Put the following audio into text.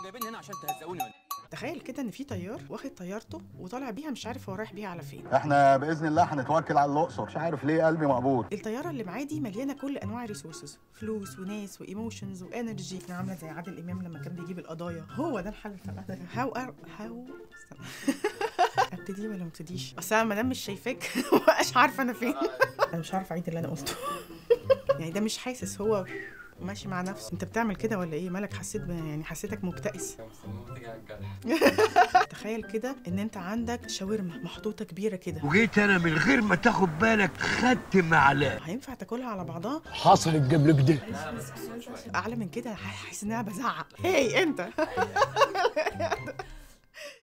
جايبيني هنا عشان تهزقوني ولا تخيل كده ان في طيار واخد طيارته وطالع بيها مش عارف هو رايح بيها على فين احنا باذن الله هنتوكل على الاقصر مش عارف ليه قلبي مقبوض الطياره اللي معاه دي مليانه كل انواع الريسورسز فلوس وناس وايموشنز وانرجي عامله زي عادل امام لما كان بيجيب القضايا هو ده الحل بتاع هاو ار هاو ابتدي ولا ما ابتديش اصل انا مادام مش شايفاك مبقاش عارفه انا فين انا مش عارفه اعيد اللي انا قلته يعني ده مش حاسس هو ماشي مع نفسه انت بتعمل كده ولا ايه مالك حسيت ب... يعني حسيتك مكتئس تخيل كده ان انت عندك شاورما محطوطه كبيره كده وجيت انا من غير ما تاخد بالك خدت معلقه هينفع تاكلها على بعضها حصلت قبل كده اعلى من كده هحس ان انا بزعق هي انت